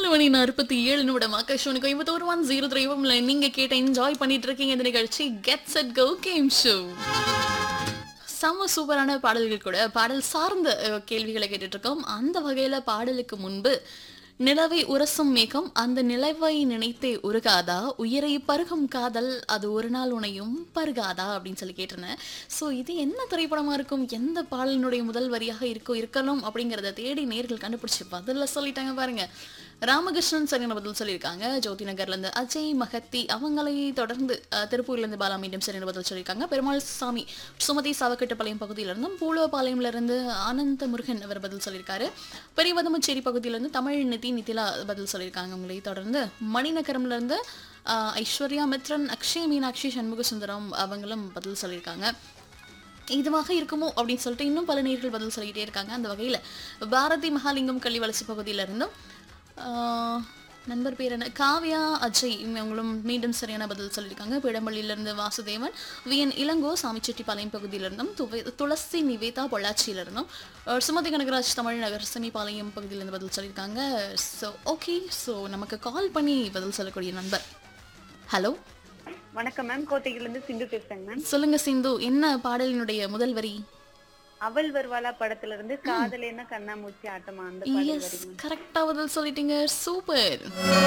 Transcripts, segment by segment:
மணி நாற்பத்தி ஏழு நிமிடம் ஆகாஷோனு கோயம்புத்தூர் ஒன் ஜீரோ த்ரீ நீங்க கேட்ட என்ஜாய் பண்ணிட்டு இருக்கீங்க இந்த நிகழ்ச்சி get set go game show செம்ம சூப்பரான பாடல்கள் கூட பாடல் சார்ந்த அஹ், கேள்விகளை கேட்டுட்டு இருக்கோம் அந்த வகையில பாடலுக்கு முன்பு நிலவை உரசும் மேகம் அந்த நிலவை நினைத்தே உருகாதா உயிரை பருகும் காதல் அது ஒரு நாள் உனையும் பருகாதா அப்படின்னு சொல்லி கேட்டிருந்தேன் ஸோ இது என்ன திரைப்படமா இருக்கும் எந்த பாடலினுடைய முதல் வரியாக இருக்கும் இருக்கணும் அப்படிங்கிறத தேடி நேர்கள் கண்டுபிடிச்சு பதில்ல சொல்லிட்டாங்க பாருங்க ராமகிருஷ்ணன் சரியான பதில் சொல்லியிருக்காங்க ஜோதி நகர்ல இருந்து அஜய் மகத்தி அவங்களை தொடர்ந்து அஹ், திருப்பூர்ல இருந்து பாலா மீண்டும் சரியான பதில் சொல்லியிருக்காங்க பெருமாள் சாமி சுமதி சாவக்கட்டுப்பாளையம் பகுதியில இருந்தும் பூலோபாளையம்ல இருந்து ஆனந்த முருகன் அவர் பதில் சொல்லியிருக்காரு பெரியவதமச்சேரி பகுதியில இருந்து தமிழ் நிதி நிதிலா பதில் சொல்லியிருக்காங்க உங்களை தொடர்ந்து மணிநகரம்ல இருந்து அஹ், ஐஸ்வர்யா மித்ரன் அக்ஷய் மீனாட்சி சண்முக சுந்தரம் அவங்களும் பதில் சொல்லியிருக்காங்க இதுவாக இருக்குமோ அப்படின்னு சொல்லிட்டு இன்னும் பல நேர்கள் பதில் சொல்லிக்கிட்டே இருக்காங்க அந்த வகையில் பாரதி மகாலிங்கம் கள்ளி வளர்ச்சி பகுதியில இருந்தும் ஆஹ், நண்பர் பேர் என்ன காவ்யா அஜய் இவங்களும் மீண்டும் சரியான பதில் சொல்லியிருக்காங்க பிடம்பள்ளியிலிருந்து வாசுதேவன் விஎன் இளங்கோ சாமிச்செட்டிப்பாளையம் பகுதியிலிருந்தும் துவை துளசி நிவேதா பொள்ளாச்சியிலிருந்தும் அஹ், சுமதி கனகராஜ் தமிழ் நகர் செமிபாளையம் பகுதியிலிருந்து பதில் சொல்லியிருக்காங்க ஸோ ஓகே ஸோ நமக்கு கால் பண்ணி பதில் சொல்லக்கூடிய நண்பர் ஹலோ வணக்கம் மேம் கோட்டையில இருந்து சிந்து பேசுறேங்க மேம் சொல்லுங்க சிந்து என்ன பாடலினுடைய முதல் வரி அவள் வருவாளா படத்துல இருந்து காதலேன கண்ணாமூச்சி ஆட்டமா அந்த பாடல் எஸ் வரி மேம் கரெக்டா பதில் சொல்லிட்டீங்க சூப்பர்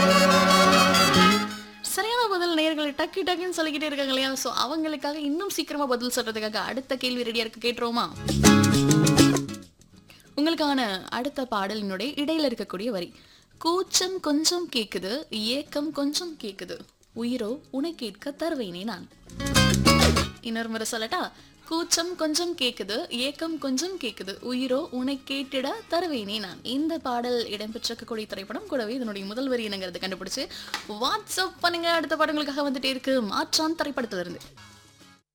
சரியான பதில் நேயர்கள் டக்கு டக்குன்னு சொல்லிக்கிட்டே இருக்காங்க இல்லையா ஸோ அவங்களுக்காக இன்னும் சீக்கிரமா பதில் சொல்றதுக்காக அடுத்த கேள்வி ரெடியா இருக்கு கேட்டுருவோமா உங்களுக்கான அடுத்த பாடலினுடைய இடையில இருக்கக்கூடிய வரி கூச்சம் கொஞ்சம் கேக்குது ஏக்கம் கொஞ்சம் கேக்குது உயிரோ உனை கேட்க தருவேனே நான் இன்னொரு முறை சொல்லட்டா கூச்சம் கொஞ்சம் கேக்குது ஏக்கம் கொஞ்சம் கேக்குது உயிரோ உன்னை கேட்டிட தருவேனே நான் இந்த பாடல் இடம்பெற்றிருக்கக்கூடிய திரைப்படம் கூடவே இதனுடைய முதல் வரி என்னங்கிறது கண்டுபிடிச்சு வாட்ஸ்அப் பண்ணுங்க அடுத்த படங்களுக்காக வந்துட்டே இருக்கு மாற்றான் திரைப்படத்துல இருந்து